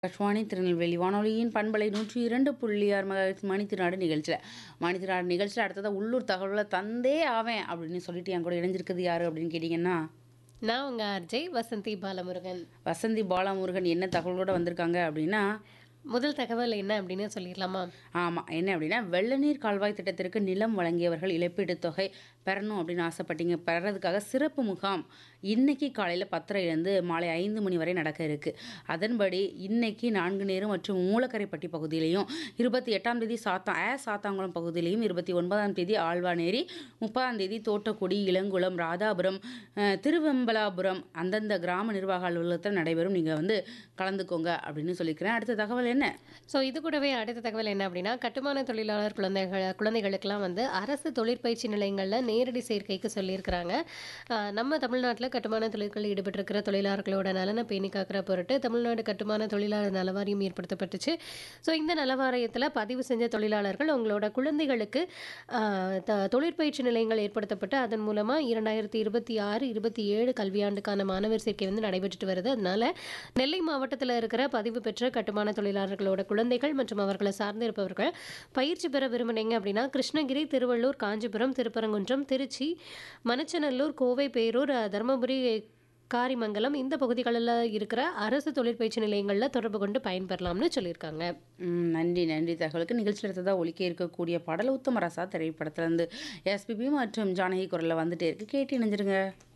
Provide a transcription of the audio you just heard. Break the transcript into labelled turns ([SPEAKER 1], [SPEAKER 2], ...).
[SPEAKER 1] ஆகாஷ்வாணி திருநெல்வேலி வானொலியின் பண்பலை நூற்றி இரண்டு புள்ளி ஆறு மெகாஹெர்ட்ஸ் மணித்திருநாடு நிகழ்ச்சியில் மணித்திருநாடு நிகழ்ச்சியில் அடுத்ததாக உள்ளூர் தகவலை தந்தே ஆவேன் அப்படின்னு சொல்லிட்டு என் கூட இணைஞ்சிருக்குது யாரு அப்படின்னு கேட்டிங்கன்னா
[SPEAKER 2] நான் உங்க அர்ஜய் வசந்தி பாலமுருகன்
[SPEAKER 1] வசந்தி பாலமுருகன் என்ன தகவலோட வந்திருக்காங்க அப்படின்னா
[SPEAKER 2] முதல் தகவல் என்ன அப்படின்னு சொல்லிடலாமா
[SPEAKER 1] ஆமாம் என்ன அப்படின்னா வெள்ளநீர் கால்வாய் திட்டத்திற்கு நிலம் வழங்கியவர்கள் இழப்பீட்டுத் தொகை பெறணும் அப்படின்னு ஆசைப்பட்டீங்க பெறதுக்காக சிறப்பு முகாம் இன்னைக்கு காலையில் பத்தரைலேருந்து மாலை ஐந்து மணி வரை நடக்க இருக்கு அதன்படி இன்னைக்கு நான்கு நேரம் மற்றும் மூலக்கரைப்பட்டி பகுதியிலையும் இருபத்தி எட்டாம் தேதி சாத்தா ஏ சாத்தாங்குளம் பகுதியிலையும் இருபத்தி ஒன்பதாம் தேதி ஆழ்வானேரி முப்பதாம் தேதி தோட்டக்குடி இளங்குளம் ராதாபுரம் அஹ், திருவெம்பலாபுரம் அந்தந்த கிராம நிர்வாக அலுவலகத்தில் நடைபெறும் நீங்கள் வந்து கலந்துக்கோங்க அப்படின்னு சொல்லிக்கிறேன் அடுத்த தகவல் என்ன
[SPEAKER 2] ஸோ இது கூடவே அடுத்த தகவல் என்ன அப்படின்னா கட்டுமான தொழிலாளர் குழந்தைகள் குழந்தைகளுக்கெல்லாம் வந்து அரசு தொழிற்பயிற்சி நிலையங்களில் நேரடி சேர்க்கைக்கு சொல்லியிருக்கிறாங்க ஆஹ் நம்ம தமிழ்நாட்டில் கட்டுமான தொழில்களில் ஈடுபட்டிருக்கிற தொழிலாளர்களோட நலனை பேணி காக்கிற பொருட்டு தமிழ்நாடு கட்டுமான தொழிலாளர் நலவாரியம் ஏற்படுத்தப்பட்டுச்சு ஸோ இந்த நலவாரியத்தில் பதிவு செஞ்ச தொழிலாளர்கள் உங்களோட குழந்தைகளுக்கு ஆஹ் த- தொழிற்பயிற்சி நிலையங்கள் ஏற்படுத்தப்பட்டு அதன் மூலமாக இரண்டாயிரத்தி இருபத்தி ஆறு இருபத்தி ஏழு கல்வியாண்டுக்கான மாணவர் சேர்க்கை வந்து நடைபெற்றுட்டு வருது அதனால நெல்லை மாவட்டத்தில் இருக்கிற பதிவு பெற்ற கட்டுமான தொழிலாளர்களோட குழந்தைகள் மற்றும் அவர்களை சார்ந்து இருப்பவர்கள் பயிற்சி பெற விரும்புனீங்க அப்படின்னா கிருஷ்ணகிரி திருவள்ளூர் காஞ்சிபுரம் திருப்பரங்குன்றம் திருச்சி மணச்சநல்லூர் கோவை பேரூர் அஹ், தருமபுரி காரிமங்கலம் இந்த பகுதிகளில் இருக்கிற அரசு தொழிற்பயிற்சி நிலையங்களில் தொடர்பு கொண்டு பயன்பெறலாம்னு சொல்லியிருக்காங்க
[SPEAKER 1] ம், நன்றி நன்றி தகவலுக்கு நிகழ்ச்சியில் எடுத்ததாக ஒலிக்க இருக்கக்கூடிய பாடல் உத்தமரசா திரைப்படத்திலிருந்து எஸ்பிபி மற்றும் ஜானகி குரலில் வந்துட்டே இருக்கு கேட்டு இணைஞ்சிருங்க